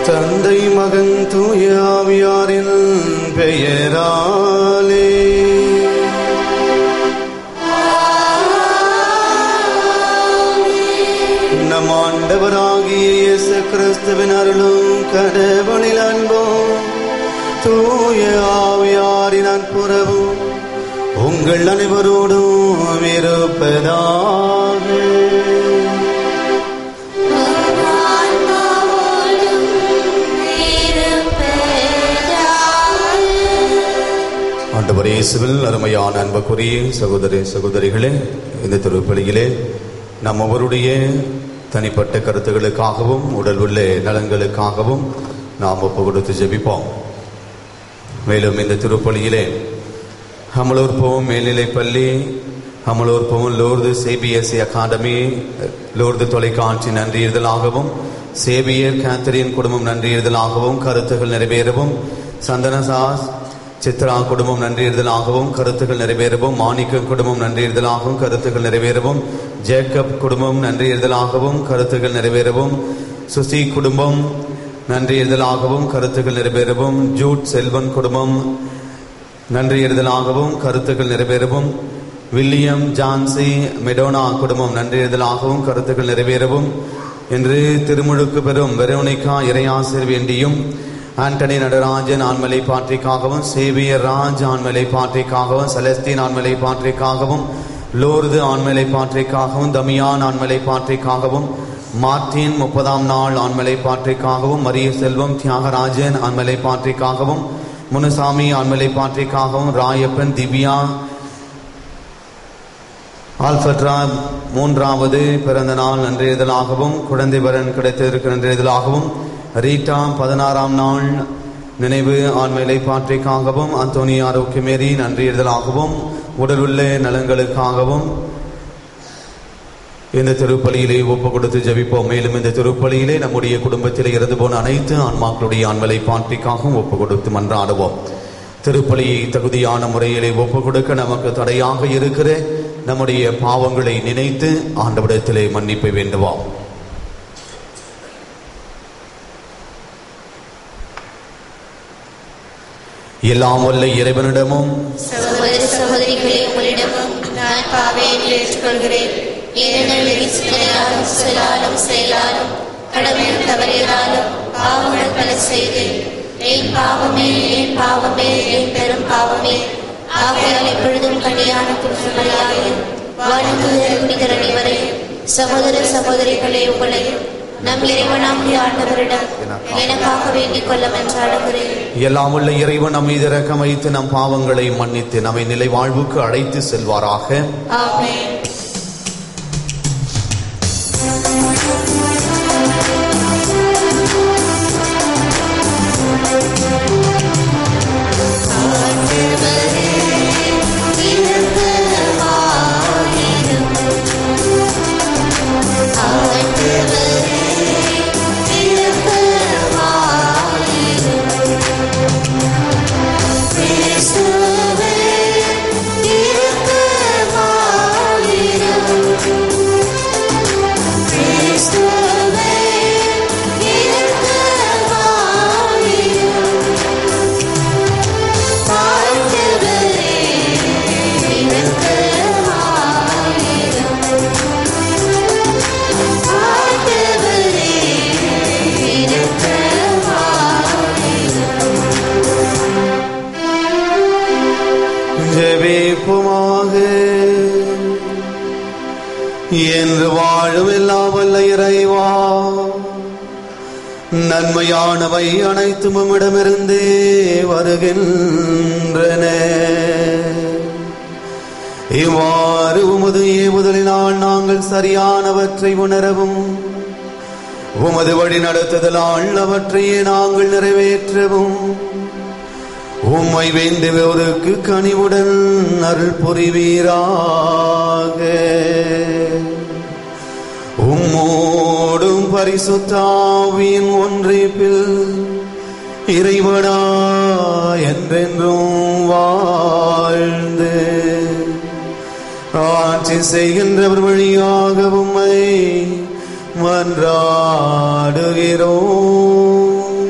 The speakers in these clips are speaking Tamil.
தந்தை மகன் தூய ஆவியாரின் பெயராலே நம் ஆண்டவராகிய இயேசு கிறிஸ்துவின் அருளும் கடவுளில் அன்பும் தூய ஆவியாரின் அன்புறவும் உங்கள் அனைவரோடும் இருப்பதாக ஆண்டவர் இயேசுவில் அருமையான அன்புக்குரிய சகோதரி சகோதரிகளே இந்த திருப்பலியிலே நம் ஒவ்வொருடைய தனிப்பட்ட கருத்துகளுக்காகவும் உடல் உள்ள நலன்களுக்காகவும் நாம் ஒப்பு கொடுத்து ஜெபிப்போம் மேலும் இந்த திருப்பலியிலே ஹமலூர்பவம் மேல்நிலைப்பள்ளி ஹமலூர்பவம் லோர்து சிபிஎஸ்சி அகாடமி லோர்து தொலைக்காட்சி நன்றியதலாகவும் சேவியர் கேத்தரின் குடும்பம் நன்றியதலாகவும் கருத்துகள் நிறைவேறவும் சந்தனசாஸ் சித்ரா குடும்பம் நன்றியதலாகவும் கருத்துக்கள் நிறைவேறவும் மாணிக்கம் குடும்பம் நன்றியதலாகவும் கருத்துக்கள் நிறைவேறவும் ஜேக்கப் குடும்பம் நன்றியதலாகவும் கருத்துக்கள் நிறைவேறவும் சுசி குடும்பம் நன்றியதலாகவும் கருத்துக்கள் நிறைவேறவும் ஜூட் செல்வன் குடும்பம் நன்றியறிதலாகவும் கருத்துக்கள் நிறைவேறவும் வில்லியம் ஜான்சி மெடோனா குடும்பம் நன்றியறிதலாகவும் கருத்துக்கள் நிறைவேறவும் என்று திருமுழுக்கு பெறும் வெரோனிகா இறையாசிர் வேண்டியும் ஆண்டனி நடராஜன் ஆண்மலை பாற்றிக்காகவும் சேவியர் ராஜ் ஆண்மலை பாற்றிக்காகவும் செலஸ்தீன் ஆண்மலை பாற்றிக்காகவும் லோர்து ஆண்மலை பாற்றிக்காகவும் தமியான் ஆண்மலை பாற்றிக்காகவும் மார்டின் முப்பதாம் நாள் ஆண்மலை பாற்றிக்காகவும் மரிய செல்வம் தியாகராஜன் ஆண்மலை பாற்றிக்காகவும் முனுசாமி ஆண்மலை பாற்றிக்காகவும் ராயப்பன் திவ்யா ஆல்பட்ரா மூன்றாவது பிறந்த நாள் நன்றியதலாகவும் குழந்தை வரன் கிடைத்திருக்க நன்றியதலாகவும் ரீட்டா பதினாறாம் நாள் நினைவு ஆண்மையிலை பாற்றிக்காகவும் அந்தோனி ஆரோக்கியமேரி நன்றியதலாகவும் உடல் உள்ள நலன்களுக்காகவும் இந்த திருப்பலியிலே ஒப்பு கொடுத்து ஜெபிப்போம் மேலும் இந்த திருப்பலியிலே நம்முடைய குடும்பத்திலே இறந்து போன அனைத்து ஆன்மாக்களுடைய ஆண்மலை பாட்டிக்காகவும் ஒப்பு கொடுத்து மன்றாடுவோம் திருப்பலியை தகுதியான முறையிலே ஒப்பு கொடுக்க நமக்கு தடையாக இருக்கிற நம்முடைய பாவங்களை நினைத்து ஆண்டவிடத்திலே மன்னிப்பை வேண்டுவோம் எல்லாம் வல்ல இறைவனிடமும் சகோதர சகோதரிகளே உங்களிடமும் நான் பாவையை ஏற்றுக்கொள்கிறேன் ஏனெனில் சிந்தனையாலும் சொல்லாலும் செயலாலும் கடமையில் தவறியதாலும் பாவங்கள் பல செய்தேன் என் பாவமே என் பாவமே என் பெரும் பாவமே ஆகையால் எப்பொழுதும் கனியான குற்றமலையாயும் வாழ்ந்துதல் குடிதர் அனைவரை சகோதர சகோதரிகளே உங்களையும் நம் இறைவனாகிய ஆண்டவரிடம் எனக்காக வேண்டிக் கொள்ள வென்றாடுகிறேன் எல்லாம் உள்ள இறைவன் நம் மீது இரக்கம் வைத்து நம் பாவங்களை மன்னித்து நம்மை நிலை வாழ்வுக்கு அழைத்து செல்வாராக ஆமென் ஜெபிப்புமாக என்று வாழும் எல்லாம் வல்ல இறைவா நன்மையானவை அனைத்தும் உம்மிடமிருந்தே வருகின்றன இவ்வாறு உமது ஏவுதலினால் நாங்கள் சரியானவற்றை உணரவும் உமது வழி நடத்துதலால் அவற்றையே நாங்கள் நிறைவேற்றவும் உம்மை வேண்டுபவருக்கு கனிவுடன் அருள் புரிவீராக உம்மோடும் பரிசுத்தாவியின் ஒன்றிப்பில் இறைவனா என்றென்றும் வாழ்ந்து ஆட்சி செய்கின்றவர் வழியாக உம்மை மன்றாடுகிறோம்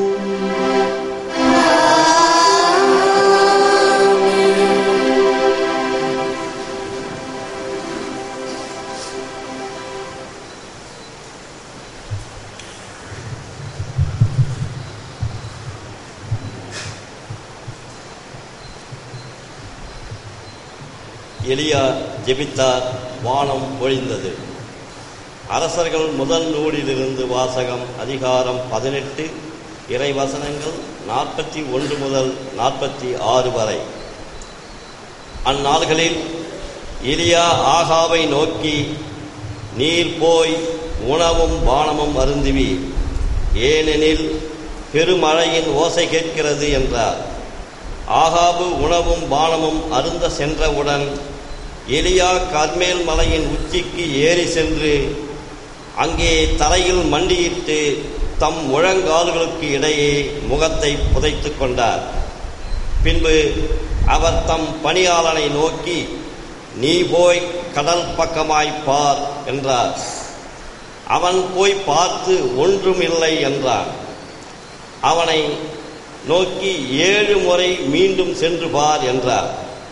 எலியா ஜெபித்தார் வானம் பொழிந்தது அரசர்கள் முதல் நூலிலிருந்து வாசகம் அதிகாரம் பதினெட்டு இறைவசனங்கள் நாற்பத்தி ஒன்று முதல் நாற்பத்தி ஆறு வரை அந்நாள்களில் எலியா ஆகாவை நோக்கி நீர் போய் உணவும் பானமும் அருந்துவி ஏனெனில் பெருமழையின் ஓசை கேட்கிறது என்றார் ஆகாபு உணவும் பானமும் அருந்த சென்றவுடன் எலியா கர்மேல் மலையின் உச்சிக்கு ஏறி சென்று அங்கே தரையில் மண்டியிட்டு தம் முழங்கால்களுக்கு இடையே முகத்தை புதைத்துக் கொண்டார் பின்பு அவர் தம் பணியாளனை நோக்கி நீ போய் கடல் பக்கமாய் பார் என்றார் அவன் போய் பார்த்து ஒன்றும் இல்லை என்றான் அவனை நோக்கி ஏழு முறை மீண்டும் சென்று பார் என்றார்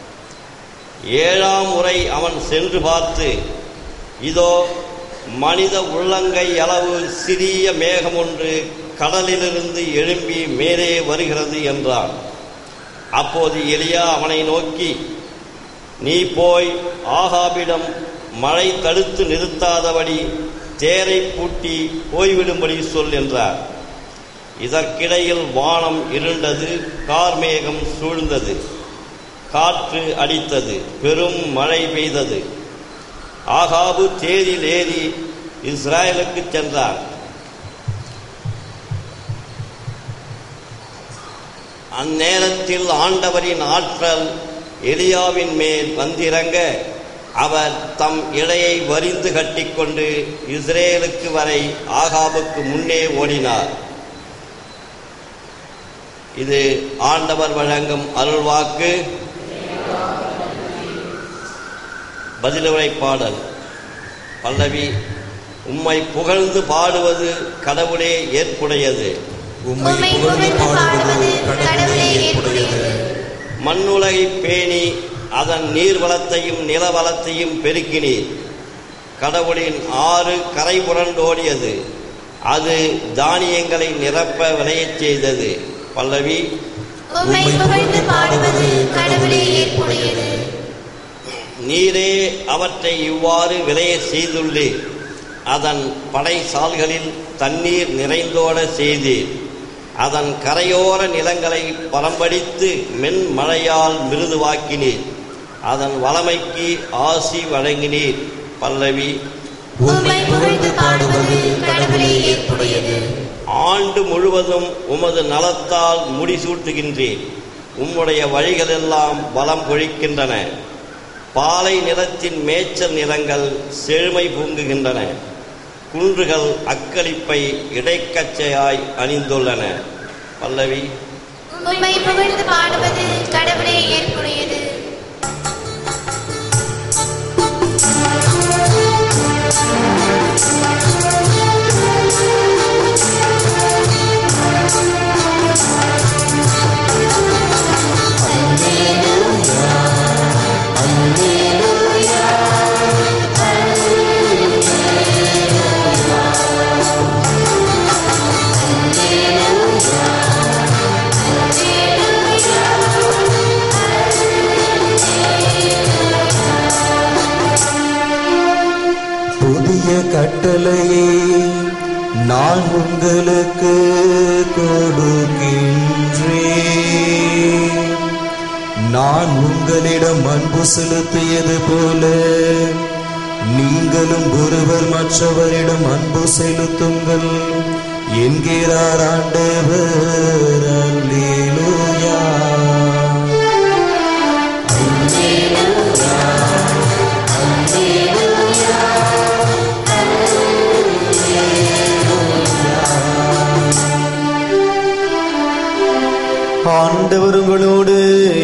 ஏழாம் முறை அவன் சென்று பார்த்து இதோ மனித உள்ளங்கை அளவு சிறிய மேகம் ஒன்று கடலிலிருந்து எழும்பி மேலே வருகிறது என்றான் அப்போது எலியா அவனை நோக்கி நீ போய் ஆகாபிடம் மழை தடுத்து நிறுத்தாதபடி தேரை பூட்டி போய்விடும்படி சொல் என்றார் இதற்கிடையில் வானம் இருண்டது கார்மேகம் சூழ்ந்தது காற்று அடித்தது பெரும் மழை பெய்தது ஆகாபு தேரில் ஏறி இஸ்ராயலுக்கு சென்றார் அந்நேரத்தில் ஆண்டவரின் ஆற்றல் எலியாவின் மேல் வந்திறங்க அவர் தம் இடையை வரிந்து கட்டிக்கொண்டு இஸ்ரேலுக்கு வரை ஆகாபுக்கு முன்னே ஓடினார் இது ஆண்டவர் வழங்கும் அருள்வாக்கு பதிலுரை பாடல் பல்லவி உம்மை புகழ்ந்து பாடுவது கடவுளே ஏற்புடையது உம்மை புகழ்ந்து பாடுவது கடவுளே ஏற்புடையது மண்ணுலகை பேணி அதன் நீர்வளத்தையும் நிலவளத்தையும் பெருக்கினீர் கடவுளின் ஆறு கரை புரண்டோடியது அது தானியங்களை நிரப்ப விளையச் செய்தது பல்லவி உம்மை புகழ்ந்து பாடுவது கடவுளே ஏற்புடையது நீரே அவற்றை இவ்வாறு விளைய செய்துள்ளீர் அதன் படைசால்களில் தண்ணீர் நிறைந்தோட செய்தீர் அதன் கரையோர நிலங்களை பரம்படித்து மென் மழையால் மிருதுவாக்கினீர் அதன் வளமைக்கு ஆசி வழங்கினீர் பல்லவி உம்மை புகழ்ந்து பாடுவது கடவுளே ஏற்புடையது ஆண்டு முழுவதும் உமது நலத்தால் முடிசூட்டுகின்றேன் உம்முடைய வழிகளெல்லாம் பலம் பொழிக்கின்றன பாலை நிலத்தின் மேய்ச்சல் நிலங்கள் செழுமை பூங்குகின்றன குன்றுகள் அக்களிப்பை இடைக்கச்சையாய் அணிந்துள்ளன பல்லவி உம்மை புகழ்ந்து பாடுவது கடவுளே ஏற்புடையது புதிய கட்டளையை நான் உங்களுக்கு கொடுக்கின்றேன் நான் உங்களிடம் அன்பு செலுத்தியது போல நீங்களும் ஒருவர் மற்றவரிடம் அன்பு செலுத்துங்கள் என்கிறார் ஆண்டவர் அல்லேலூயா ஆண்டவர் உங்களோடு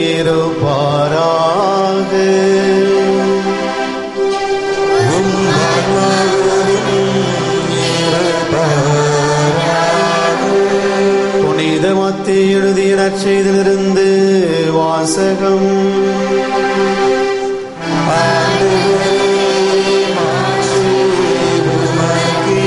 இருப்பாராக உம் ஆன்மாவோடும் இருப்பாராக. புனித மத்திய எழுதிய நற்செய்திலிருந்து வாசகம் ஆண்டவரே, மாட்சி உமக்கே.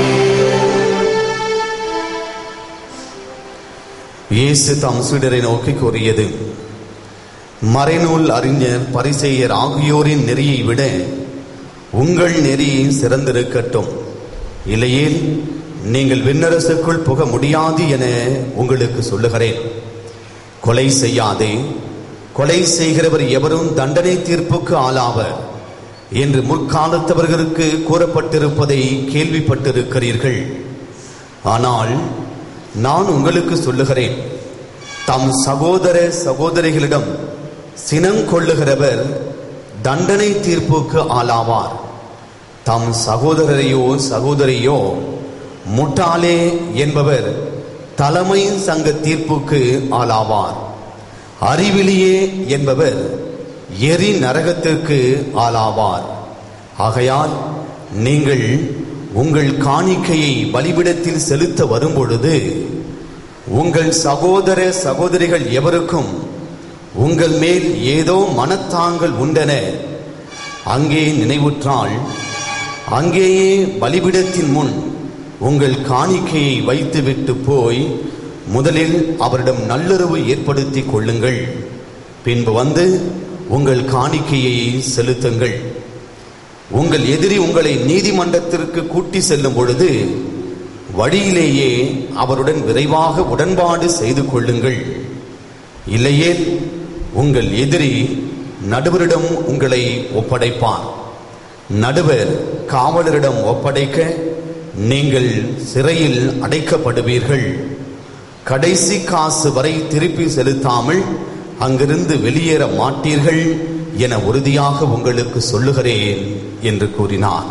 இயேசு தம் சீடரை நோக்கி கூறியது மறைநூல் அறிஞர் பரிசேயர் ஆகியோரின் நெறியை விட உங்கள் நெறி சிறந்திருக்கட்டும் இல்லையேல் நீங்கள் விண்ணரசுக்குள் புக முடியாது என உங்களுக்கு சொல்லுகிறேன் கொலை செய்யாதே கொலை செய்கிறவர் எவரும் தண்டனை தீர்ப்புக்கு ஆளாவர் என்று முற்காலத்தவர்களுக்கு கூறப்பட்டிருப்பதை கேள்விப்பட்டிருக்கிறீர்கள் ஆனால் நான் உங்களுக்கு சொல்லுகிறேன் தம் சகோதர சகோதரிகளிடம் சினம் கொள்ளுகிறவர் தண்டனை தீர்ப்புக்கு ஆளாவார் தம் சகோதரரையோ சகோதரியோ முட்டாளே என்பவர் தலைமை சங்க தீர்ப்புக்கு ஆளாவார் அறிவிலியே என்பவர் எரி நரகத்திற்கு ஆளாவார் ஆகையால் நீங்கள் உங்கள் காணிக்கையை பலிபிடத்தில் செலுத்த வரும்பொழுது உங்கள் சகோதர சகோதரிகள் எவருக்கும் உங்கள் மேல் ஏதோ மனத்தாங்கள் உண்டென அங்கே நினைவுற்றால் அங்கேயே பலிபிடத்தின் முன் உங்கள் காணிக்கையை வைத்துவிட்டு போய் முதலில் அவரிடம் நல்லுறவு ஏற்படுத்திக் கொள்ளுங்கள் பின்பு வந்து உங்கள் காணிக்கையை செலுத்துங்கள் உங்கள் எதிரி உங்களை நீதிமன்றத்திற்கு கூட்டி செல்லும் பொழுது வழியிலேயே அவருடன் விரைவாக உடன்பாடு செய்து கொள்ளுங்கள் இல்லையேல் உங்கள் எதிரி நடுவரிடம் உங்களை ஒப்படைப்பார் நடுவர் காவலரிடம் ஒப்படைக்க நீங்கள் சிறையில் அடைக்கப்படுவீர்கள் கடைசி காசு வரை திருப்பி செலுத்தாமல் அங்கிருந்து வெளியேற மாட்டீர்கள் என உறுதியாக உங்களுக்கு சொல்லுகிறேன் என்று கூறினார்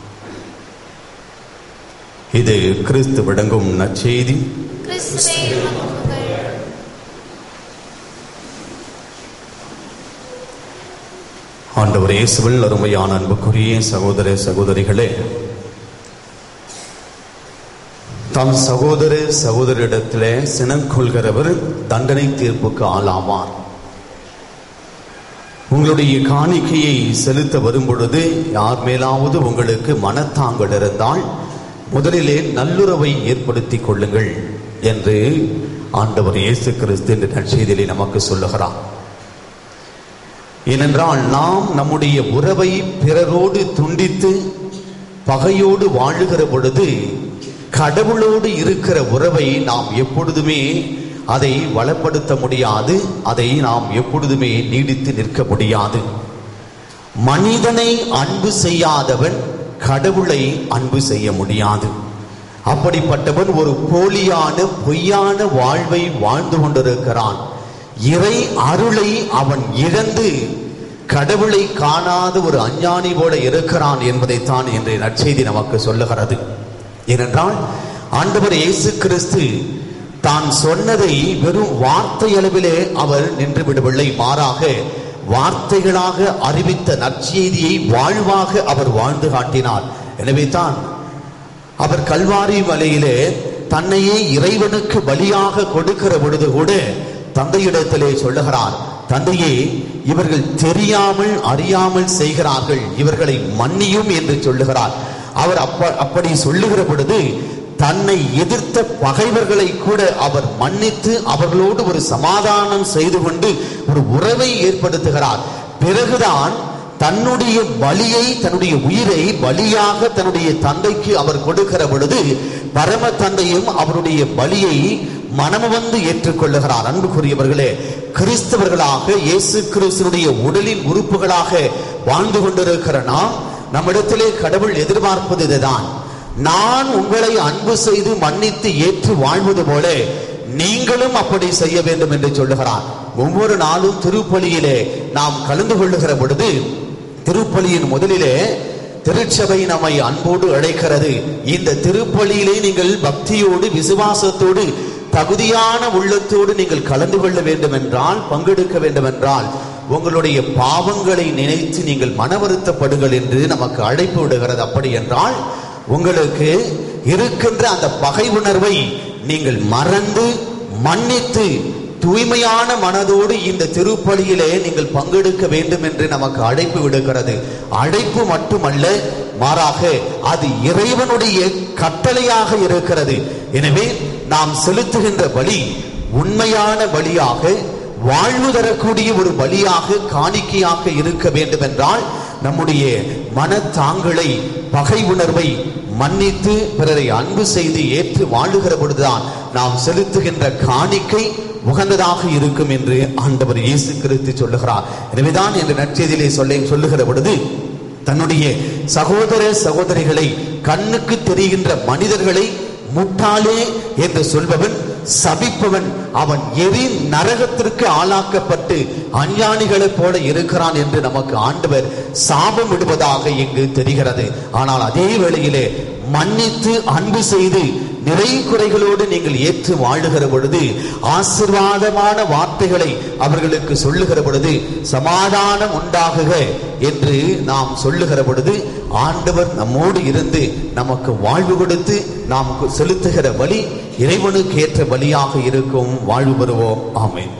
இது கிறிஸ்து விளங்கும் நற்செய்தி கிறிஸ்துவே உமக்கு புகழ் ஆண்டவர் இயேசுவில் அருமையான அன்புக்குரிய சகோதர சகோதரிகளே தம் சகோதர சகோதரிடத்திலே சினம் கொள்கிறவர் தண்டனை தீர்ப்புக்கு ஆளாவார் உங்களுடைய காணிக்கையை செலுத்த வரும்பொழுது யார் மேலாவது உங்களுக்கு மனத்தாங்கள் இருந்தால் முதலிலே நல்லுறவை ஏற்படுத்திக் கொள்ளுங்கள் என்று ஆண்டவர் இயேசு கிறிஸ்து இந்த நற்செய்தியிலே நமக்கு சொல்லுகிறார் ஏனென்றால் நாம் நம்முடைய உறவை பிறரோடு துண்டித்து பகையோடு வாழுகிற பொழுது கடவுளோடு இருக்கிற உறவை நாம் எப்பொழுதுமே அதை வளப்படுத்த முடியாது அதை நாம் எப்பொழுதுமே நீடித்து நிற்க முடியாது மனிதனை அன்பு செய்யாதவன் கடவுளை அன்பு செய்ய முடியாது அப்படிப்பட்டவன் ஒரு போலியான பொய்யான வாழ்வை வாழ்ந்து கொண்டிருக்கிறான் இறை அருளை அவன் இழந்து கடவுளை காணாத ஒரு அஞ்ஞானி போல இருக்கிறான் என்பதைத்தான் இன்றைய நற்செய்தி நமக்கு சொல்லுகிறது ஏனென்றால் ஆண்டவர் இயேசு கிறிஸ்து தான் சொன்னதை வெறும் வார்த்தை அளவிலே அவர் நின்று விடவில்லை மாறாக வார்த்தைகளாக அறிவித்த நற்செய்தியை வாழ்வாக அவர் வாழ்ந்து காட்டினார் எனவே தான் அவர் கல்வாரி மலையிலே தன்னையே இறைவனுக்கு பலியாக கொடுக்கிற பொழுது கூட தந்தையிடத்திலே சொல்லுகிறார் தந்தையே இவர்கள் தெரியாமல் அறியாமல் செய்கிறார்கள் இவர்களை மன்னியும் என்று சொல்லுகிறார் அவர் அப்ப அப்படி சொல்லுகிற பொழுது தன்னை எதிர்த்த பகைவர்களை கூட அவர் மன்னித்து அவர்களோடு ஒரு சமாதானம் செய்து கொண்டு ஒரு உறவை ஏற்படுத்துகிறார் பிறகுதான் தன்னுடைய பலியை தன்னுடைய உயிரை பலியாக தன்னுடைய தந்தைக்கு அவர் கொடுக்கிற பொழுது பரம தந்தையும் அவருடைய பலியை மனமு வந்து ஏற்றுக்கொள்ளுகிறார் அன்புக்குரியவர்களே கிறிஸ்தவர்களாக இயேசு கிறிஸ்துனுடைய உடலின் உறுப்புகளாக வாழ்ந்து கொண்டிருக்கிற நாம் நம்மிடத்திலே கடவுள் எதிர்பார்ப்பது இதுதான் நான் உங்களை அன்பு செய்து மன்னித்து ஏற்று வாழ்வது போல நீங்களும் அப்படி செய்ய வேண்டும் என்று சொல்லுகிறார் ஒவ்வொரு நாளும் திருப்பலியிலே நாம் கலந்து கொள்ளுகிற பொழுது திருப்பலியின் முதலிலே திருச்சபை நம்மை அன்போடு அழைக்கிறது இந்த திருப்பலியிலே நீங்கள் பக்தியோடு விசுவாசத்தோடு தகுதியான உள்ளத்தோடு நீங்கள் கலந்து கொள்ள வேண்டும் என்றால் பங்கெடுக்க வேண்டும் என்றால் உங்களுடைய பாவங்களை நினைத்து நீங்கள் மன வருத்தப்படுங்கள் என்று நமக்கு அழைப்பு விடுகிறது அப்படி என்றால் உங்களுக்கு இருக்கின்ற அந்த பகை உணர்வை நீங்கள் மறந்து மன்னித்து தூய்மையான மனதோடு இந்த திருப்பலியிலே நீங்கள் பங்கெடுக்க வேண்டும் என்று நமக்கு அழைப்பு விடுகிறது அழைப்பு மட்டுமல்ல மாறாக அது இறைவனுடைய கட்டளையாக இருக்கிறது எனவே நாம் செலுத்துகின்ற பலி உண்மையான பலியாக வாழ்வு தரக்கூடிய ஒரு பலியாக காணிக்கையாக இருக்க வேண்டும் என்றால் நம்முடைய மனத்தாங்களை பகை உணர்வை மன்னித்து பிறரை அன்பு செய்து ஏற்று வாழுகிற பொழுதுதான் நாம் செலுத்துகின்ற காணிக்கை உகந்ததாக இருக்கும் என்று ஆண்டவர் இயேசு கிறிஸ்து சொல்லுகிறார் எனவேதான் என்று நற்செய்தியிலே சொல்ல சொல்லுகிற பொழுது தன்னுடைய சகோதர சகோதரிகளை கண்ணுக்கு தெரிகின்ற மனிதர்களை முட்டாளே என்று சொல்பவன் சபிப்பவன் அவன் எரி நரகத்திற்கு ஆளாக்கப்பட்டு அஞ்ஞானிகளைப் போல இருக்கிறான் என்று நமக்கு ஆண்டவர் சாபம் விடுவதாக இங்கு தெரிகிறது ஆனால் அதே வேளையிலே மன்னித்து அன்பு செய்து நிறை குறைகளோடு நீங்கள் ஏற்று வாழுகிற பொழுது ஆசிர்வாதமான வார்த்தைகளை அவர்களுக்கு சொல்லுகிற பொழுது சமாதானம் உண்டாகுக என்று நாம் சொல்லுகிற பொழுது ஆண்டவர் நம்மோடு இருந்து நமக்கு வாழ்வு கொடுத்து நாம் செலுத்துகிற வழி இறைவனுக்கு ஏற்ற வழியாக இருக்கும் வாழ்வு பெறுவோம் ஆமென்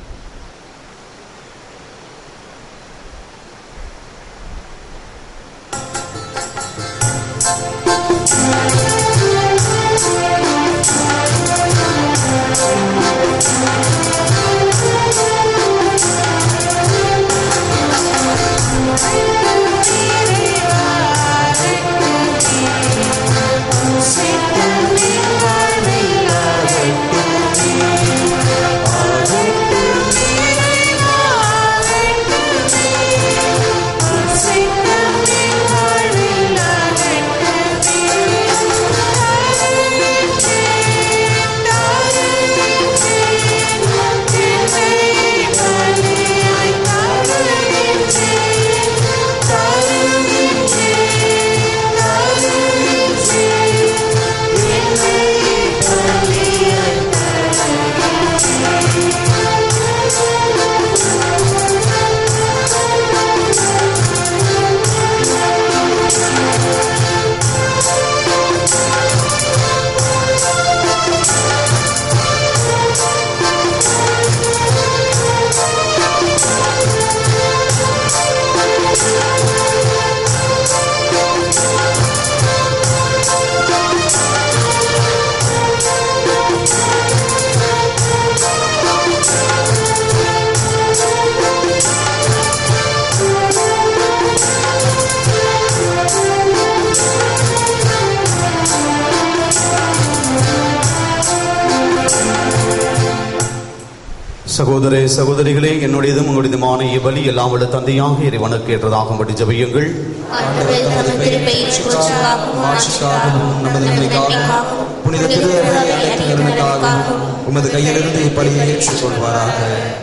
சகோதர சகோதரிகளே என்னுடையதும் உங்களுடையதுமான இவ்வழி எல்லாம் உள்ள தந்தையாக இறைவனுக்கு ஏற்றதாகும்படி ஜெபியுங்கள் ஆண்டவர் தமது திருப்பெயர் போற்றுக்காகவும் ஆட்சிக்காகவும் நமது நன்மைக்காகவும் புனித திருவரை அனைத்து நன்மைக்காகவும் உமது கையிலிருந்து இப்படியை ஏற்றுக்கொள்வாராக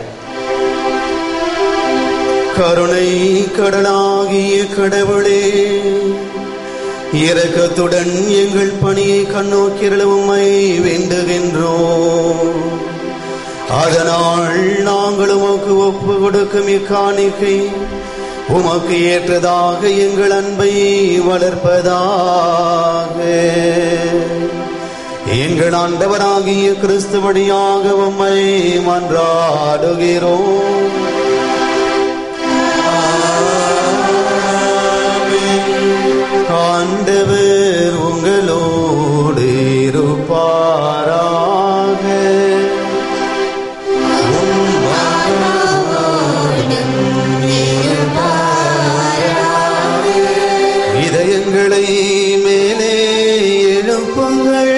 கருணை கடலாகிய கடவுளே இரக்கத்துடன் எங்கள் பணியை கண்ணோக்கிரளவுமை வேண்டுகின்றோம் அதனால் நாங்கள் உமக்கு ஒப்பு கொடுக்கும் இக்காணிக்கை உமக்கு ஏற்றதாக எங்கள் அன்பை வளர்ப்பதாக எங்கள் ஆண்டவராகிய கிறிஸ்து வழியாக உம்மை மன்றாடுகிறோம் ஆண்டவர் உங்களோடு இருப்பாராக இதயங்களை மேலே எழுப்புங்கள்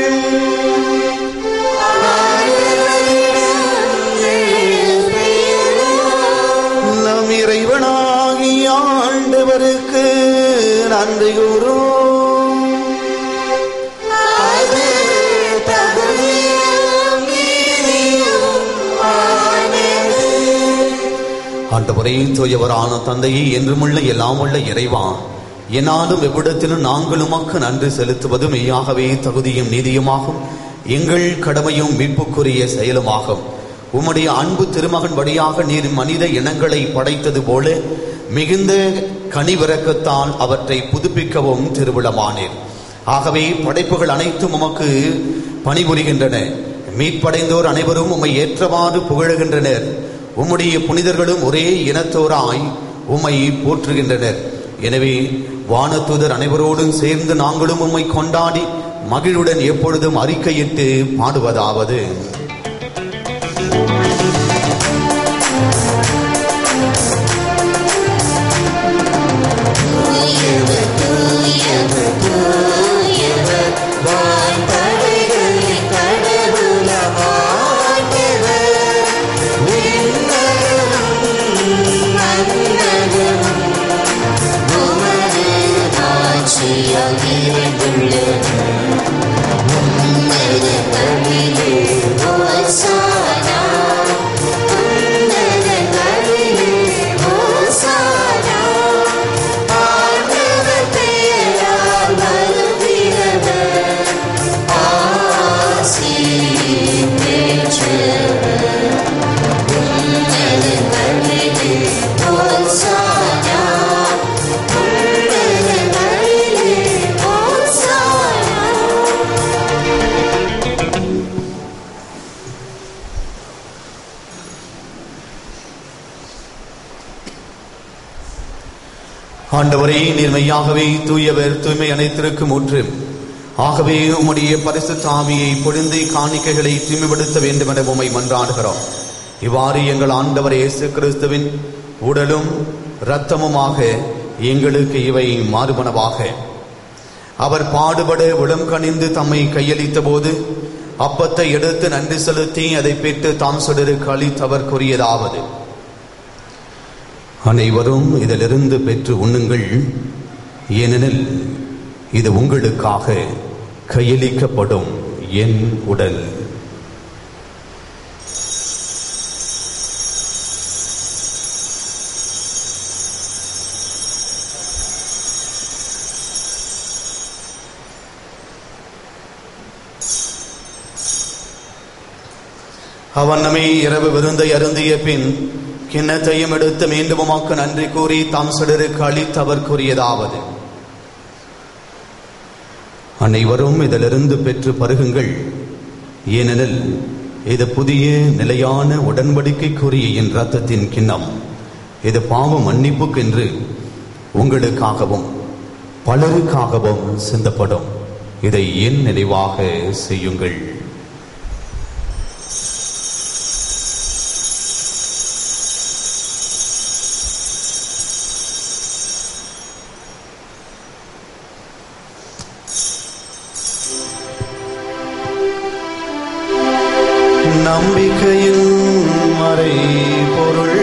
நம் இறைவனாகிய ஆண்டவருக்கு நன்றி கூறும் ஆண்டவரே தூயவரான தந்தையே என்றுமுள்ள எல்லாமுள்ள இறைவா என்னாலும் எவ்விடத்திலும் நாங்கள் உமக்கு நன்றி செலுத்துவது மெய்யாகவே தகுதியும் நீதியுமாகும் எங்கள் கடமையும் மீட்புக்குரிய செயலுமாகும் உம்முடைய அன்பு திருமகன் வழியாக நீர் மனித இனங்களை படைத்தது போல மிகுந்த கனிவிறக்கத்தால் அவற்றை புதுப்பிக்கவும் திருவிழமானீர் ஆகவே படைப்புகள் அனைத்தும் உமக்கு பணிபுரிகின்றன மீட்படைந்தோர் அனைவரும் உம்மை ஏற்றவாறு புகழுகின்றனர் உம்முடைய புனிதர்களும் ஒரே இனத்தோராய் உம்மை போற்றுகின்றனர் எனவே வானதூதர் அனைவரோடும் சேர்ந்து நாங்களும் உம்மை கொண்டாடி மகிழுடன் எப்பொழுதும் அறிக்கையிட்டு பாடுவதாவது ஆண்டவரே நீர் மெய்யாகவே தூயவர் தூய்மை அனைத்திற்கும் ஊற்று ஆகவே உம்முடைய பரிசுத்த ஆவியை பொழிந்து காணிக்கைகளை தூய்மைப்படுத்த வேண்டும் என உம்மை மன்றாடுகிறோம் இவ்வாறு எங்கள் ஆண்டவர் இயேசு கிறிஸ்துவின் உடலும் இரத்தமுமாக எங்களுக்கு இவை மாறுபனவாக அவர் பாடுபட உளம் கனிந்து தம்மை கையளித்த போது அப்பத்தை எடுத்து நன்றி செலுத்தி அதை பெற்று தாம் சுடருக்கு அளித்தவர் கூறியதாவது அனைவரும் இதிலிருந்து பெற்று உண்ணுங்கள் ஏனெனில் இது உங்களுக்காக கையளிக்கப்படும் என் உடல் அவனமே இரவு விருந்தை அருந்திய பின் கிண்ணத்தையும் எடுத்து மீண்டும் உமக்கு நன்றி கூறி தாம் சிலருக்கு அளித்தவர் கூறியதாவது அனைவரும் இதிலிருந்து பெற்று பருகுங்கள் ஏனெனில் இது புதிய நிலையான உடன்படிக்கைக்குரிய என் ரத்தத்தின் கிண்ணம் இது பாவ மன்னிப்புக்கென்று உங்களுக்காகவும் பலருக்காகவும் சிந்தப்படும் இதை என் நினைவாக செய்யுங்கள் நம்பிக்கையில் மறை பொருள்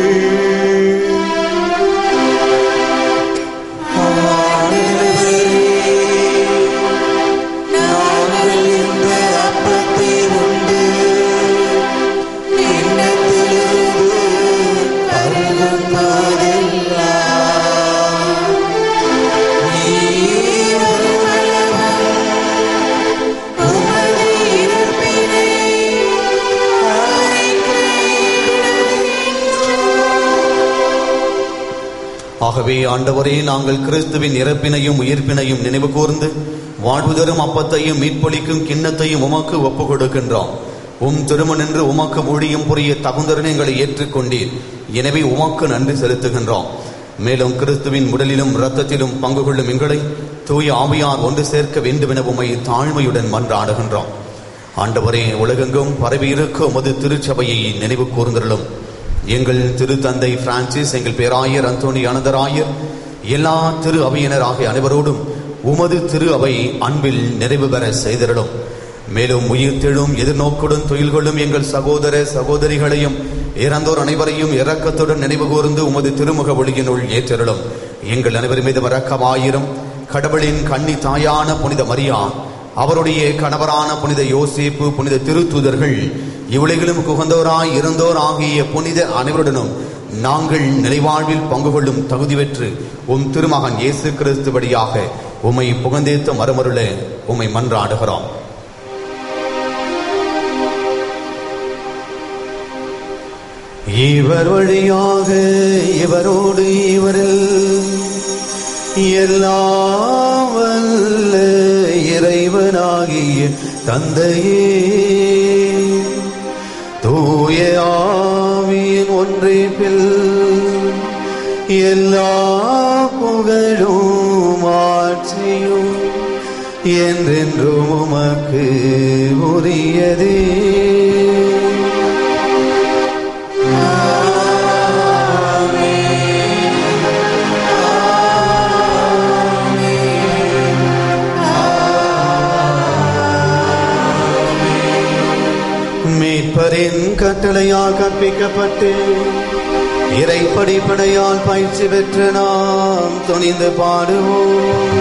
ஆகவே ஆண்டவரே நாங்கள் கிறிஸ்துவின் இறப்பினையும் உயிர்ப்பினையும் நினைவு கூர்ந்து வாழ்வு தரும் அப்பத்தையும் மீட்பளிக்கும் கிண்ணத்தையும் உமக்கு ஒப்புக் கொடுக்கின்றோம் உம் திருமணென்று உமக்கு ஊழியம் புரிய தகுந்தரணைகளை ஏற்றுக்கொண்டீர் எனவே உமக்கு நன்றி செலுத்துகின்றோம் மேலும் கிறிஸ்துவின் உடலிலும் இரத்தத்திலும் பங்கு கொள்ளும் எங்களை தூய ஆவியார் ஒன்று சேர்க்க வேண்டுமென உம்மை தாழ்மையுடன் மன்றாடுகின்றோம் ஆண்டவரே உலகெங்கும் பரவி இருக்கும் உமது திருச்சபையை நினைவு கூர்ந்தருளும் எங்கள் திருத்தந்தை பிரான்சிஸ் எங்கள் பேராயர் அந்தோணி அனந்தராயர் எல்லா திரு அவையினர் ஆகிய அனைவரோடும் உமது திரு அவை அன்பில் நிறைவு பெற செய்திருளும் மேலும் உயிர்த்தெழும் எதிர்நோக்குடன் தொழில் கொள்ளும் எங்கள் சகோதர சகோதரிகளையும் இறந்தோர் அனைவரையும் இரக்கத்துடன் நினைவு கூர்ந்து உமது திருமுக ஒளியினுள் ஏற்றருளும் எங்கள் அனைவர் மீது வரக்கமாயிரும் கடவுளின் கன்னி தாயான புனித மரியா அவருடைய கணவரான புனித யோசேப்பு புனித திருத்தூதர்கள் இவ்வுலகிலும் குகந்தோராய் இருந்தோர் ஆகிய புனித அனைவருடனும் நாங்கள் நிலைவாழ்வில் பங்கு கொள்ளும் தகுதி பெற்று உம் திருமகன் இயேசு கிறிஸ்து வழியாக உம்மை புகந்தேத்த மறுமருள உம்மை மன்றாடுகிறோம் இவர் வழியாக இவரோடு இவரில் எல்லாம் வல்ல இறைவனாகிய தந்தையே தூய ஆவியின் ஒன்றிப்பில் எல்லா புகழும் ஆட்சியும் என்றென்றும் உமக்கு உரியதே மீட்பரின் கட்டளையால் கற்பிக்கப்பட்டு இறை படிப்படையால் பயிற்சி பெற்று நாம் துணிந்து பாடுவோம்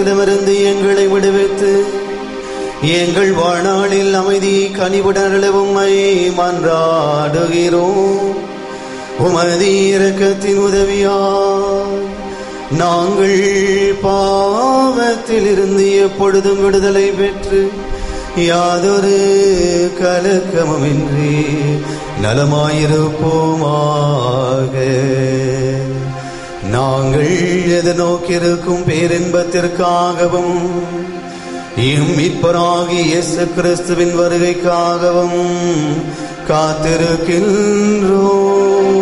துன்பத்திடமிருந்து எங்களை விடுவித்து எங்கள் வாழ்நாளில் அமைதியை கனிவுடன் உம்மை மன்றாடுகிறோம் உமது இரக்கத்தின் உதவியால் நாங்கள் பாவத்திலிருந்து எப்பொழுதும் விடுதலை பெற்று யாதொரு கலக்கமுமின்றி நலமாயிருப்போமாக நாங்கள் எதிர்நோக்கியிருக்கும் பேரின்பத்திற்காகவும் எம் மீட்பராகி இயேசு கிறிஸ்துவின் வருகைக்காகவும் காத்திருக்கின்றோம்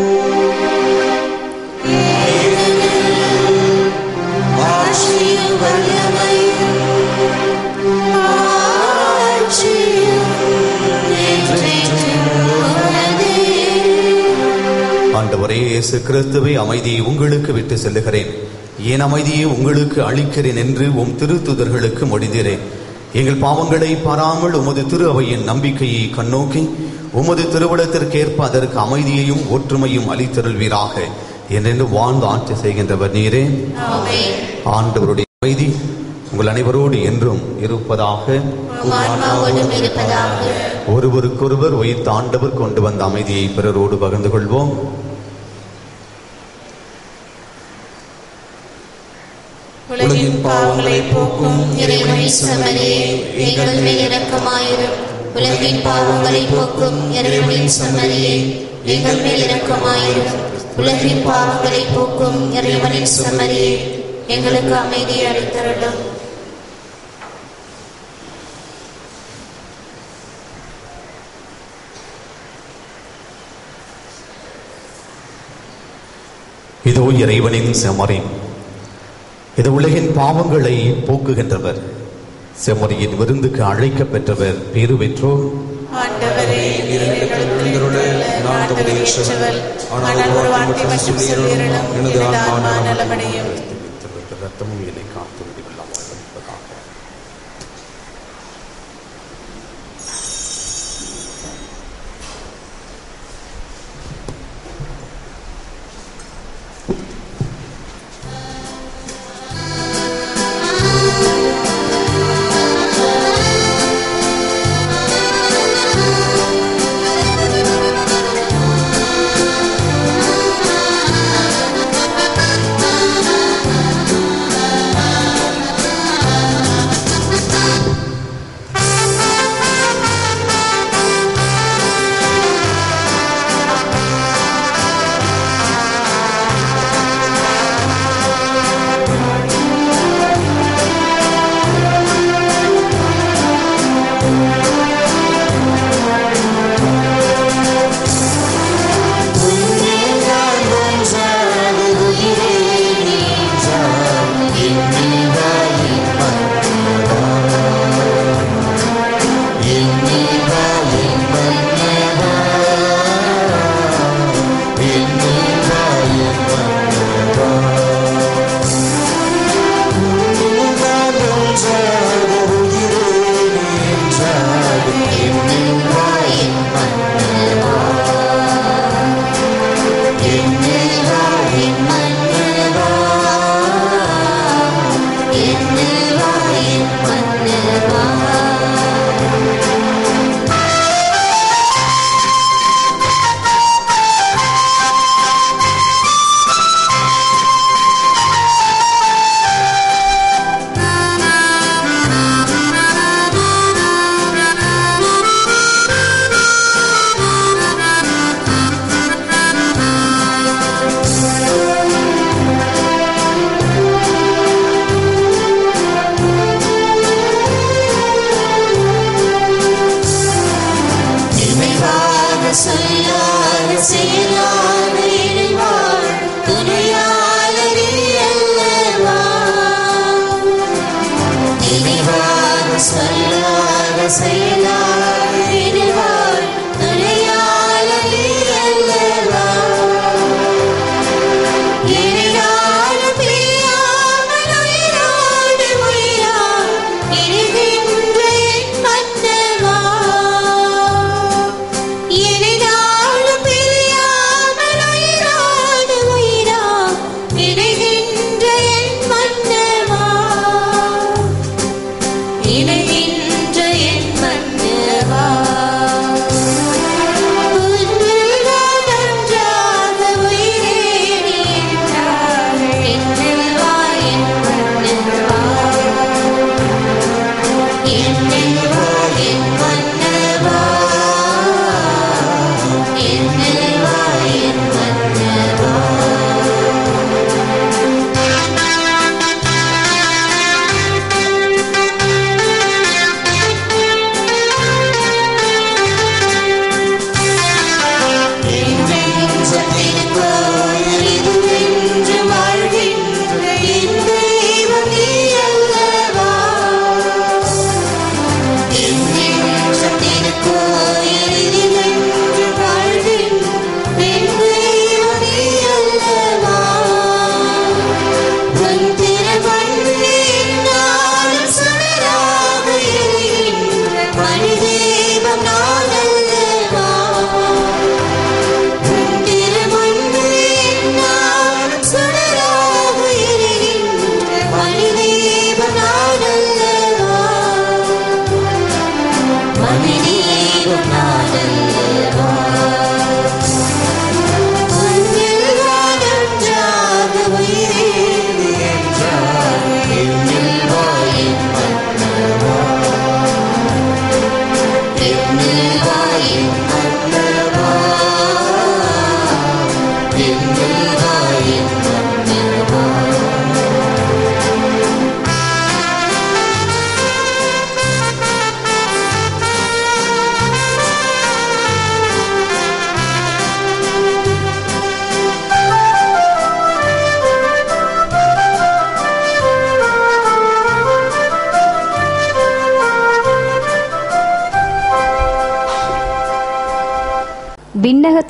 ஆட்சியும் வல்லமையும் ஆட்சியும் என்றென்றும் உமதே. ஆண்டவரே இயேசு கிறிஸ்துவை அமைதியை உங்களுக்கு விட்டு செல்லுகிறேன் என் அமைதியை உங்களுக்கு அளிக்கிறேன் என்று உம் திருத்துதர்களுக்கு மொழிந்தேன் எங்கள் பாவங்களை பாராமல் உமது திரு அவையின் நம்பிக்கையை கண்ணோக்கி உமது திருவிழத்திற்கேற்ப அதற்கு அமைதியையும் ஒற்றுமையும் அளித்தருள்வீராக என்றென்று வாழ்ந்து ஆட்சி செய்கின்றவர் நீரே ஆமென். ஆண்டவருடைய அமைதி உங்கள் அனைவரோடு என்றும் இருப்பதாக உம் ஆன்மாவோடும் இருப்பதாக ஒருவருக்கொருவர் உயிர்த்த ஆண்டவர் கொண்டு வந்த அமைதியை பிறரோடு பகிர்ந்து கொள்வோம் உலகின் பாவங்களை போக்கும் இறைவனின் சமரியே எங்கள் மேல் இரக்கமாயிரும் உலகின் பாவங்களை போக்கும் இறைவனின் சமரியே எங்கள் மேல் இரக்கமாயிரும் உலகின் பாவங்களை போக்கும் இறைவனின் சமரியே எங்களுக்கு அமைதி அளித்தருளும் இதோ இறைவனின் செமரி இது உலகின் பாவங்களை போக்குகின்றவர் செம்மறியின் விருந்துக்கு அழைக்கப் பெற்றவர் பேரு பெற்றோர் ஆண்டவரே இரண்டுகள் விழுந்தருள நான் தகுதியற்றவள் ஆனால் ஒரு வார்த்தை மட்டும் சொல்லியருளும் எனது ஆன்மா நலமடையும் ரத்தமும் என்னை காத்து விடுவில்லாமல் இருப்பதாக. ஆமென்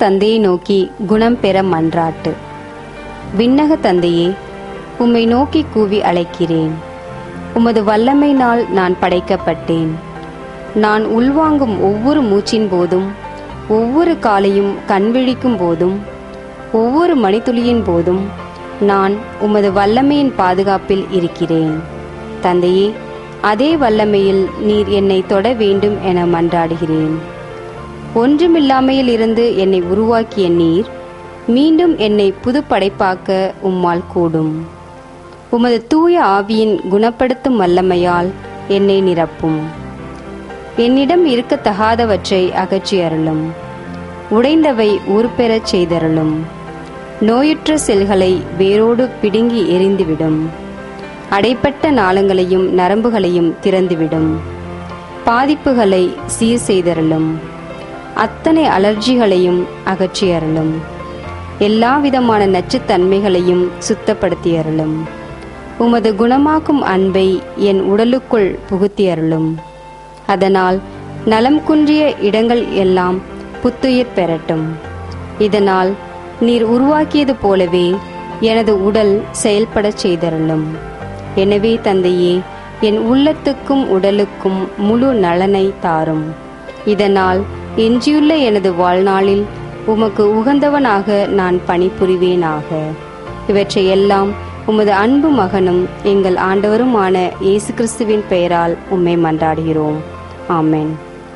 தந்தையை நோக்கி குணம் பெற மன்றாட்டு விண்ணக தந்தையே உம்மை நோக்கி கூவி அழைக்கிறேன் உமது வல்லமையினால் நான் படைக்கப்பட்டேன் நான் உள்வாங்கும் ஒவ்வொரு மூச்சின் போதும் ஒவ்வொரு காலையும் கண்விழிக்கும் போதும் ஒவ்வொரு மணித்துளியின் போதும் நான் உமது வல்லமையின் பாதுகாப்பில் இருக்கிறேன் தந்தையே அதே வல்லமையில் நீர் என்னை தொட வேண்டும் என மன்றாடுகிறேன் ஒன்றுமில்லாமையில் இருந்து என்னை உருவாக்கிய நீர் மீண்டும் என்னை புது படைப்பாக்க உம்மால் கூடும் உமது தூய ஆவியின் குணப்படுத்தும் வல்லமையால் என்னை நிரப்பும் என்னிடம் இருக்கத்தகாதவற்றை அகற்றி அருளும் உடைந்தவை ஊர்பெறச் செய்தருளும் நோயுற்ற செல்களை வேரோடு பிடுங்கி எரிந்துவிடும் அடைப்பட்ட நாளங்களையும் நரம்புகளையும் திறந்துவிடும் பாதிப்புகளை சீர் செய்தருளும் அத்தனை அலர்ஜிகளையும் அகற்றி அருளும் எல்லா விதமான நச்சுத்தன்மைகளையும் சுத்தப்படுத்தி அருளும் உமது குணமாக்கும் அன்பை என் உடலுக்குள் புகுத்தி அருளும் அதனால் நலம் குன்றிய இடங்கள் எல்லாம் புத்துயிர் பெறட்டும் இதனால் நீர் உருவாக்கியது போலவே எனது உடல் செயல்படச் செய்தருளும் எனவே தந்தையே என் உள்ளத்துக்கும் உடலுக்கும் முழு நலனை தாரும் இதனால் எஞ்சியுள்ள எனது வாழ்நாளில் உமக்கு உகந்தவனாக நான் பணிபுரிவேனாக இவற்றையெல்லாம் உமது அன்பு மகனும் எங்கள் ஆண்டவருமான இயேசு கிறிஸ்துவின் பெயரால் உம்மை மன்றாடுகிறோம் ஆமென்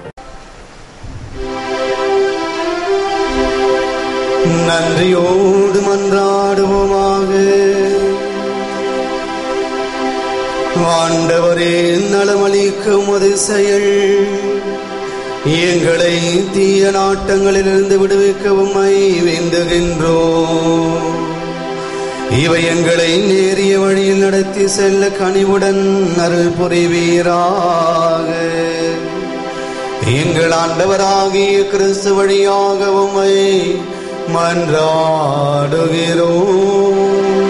நன்றியோடு மன்றாடுவோமாக ஆண்டவரே நலமளிக்கும் ஒரு செயல் எங்களை தீய நாட்டங்களிலிருந்து விடுவிக்க உம்மை வேண்டுகின்றோம் இவை எங்களை நேரிய வழியில் நடத்தி செல்ல கனிவுடன் அருள் புரிவீராக எங்கள் ஆண்டவராகிய கிறிஸ்து வழியாக உம்மை மன்றாடுகிறோம்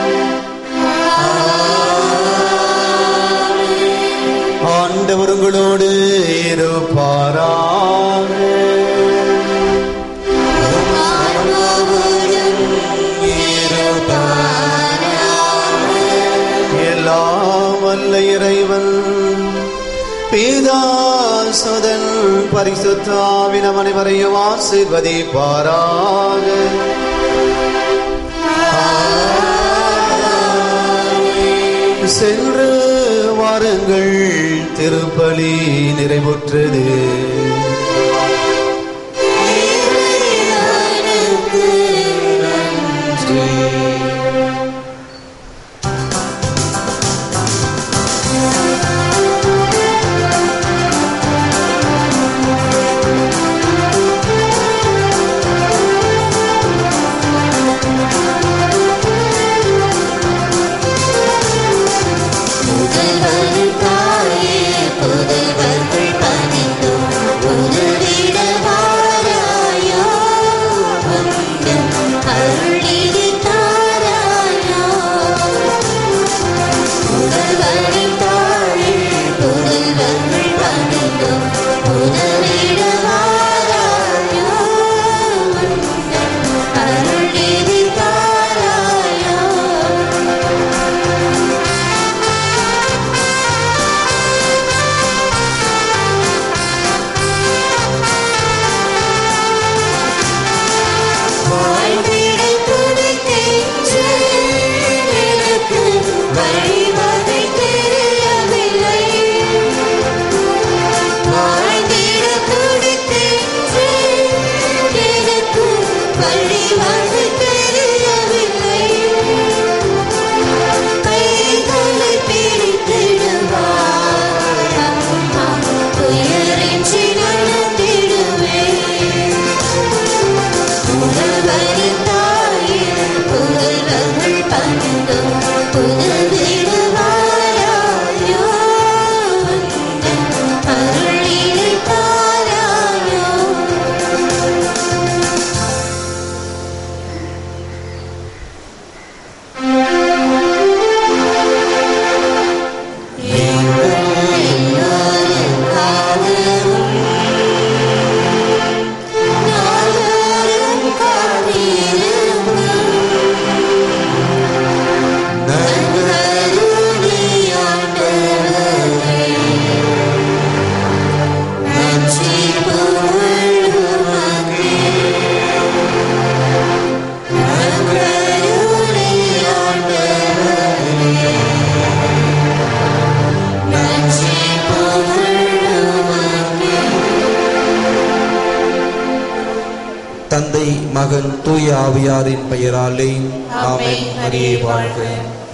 ஆண்டவர் உங்களோடு இருப்பாராக எல்லாம் வல்ல இறைவன் பீதாசுதன் பரிசுத்தாவினம் அனைவரையும் ஆசீர்வதிப்பாராக சென்று வாருங்கள் திருப்பலி நிறைவுற்றது முதல்வர் தாயே புதல்வர்கள் பணிந்தோம் மகன் தூய ஆவியாரின் பெயராலே ஆமென் ஆமென் மரியே மரியே வாழ்க வாழ்க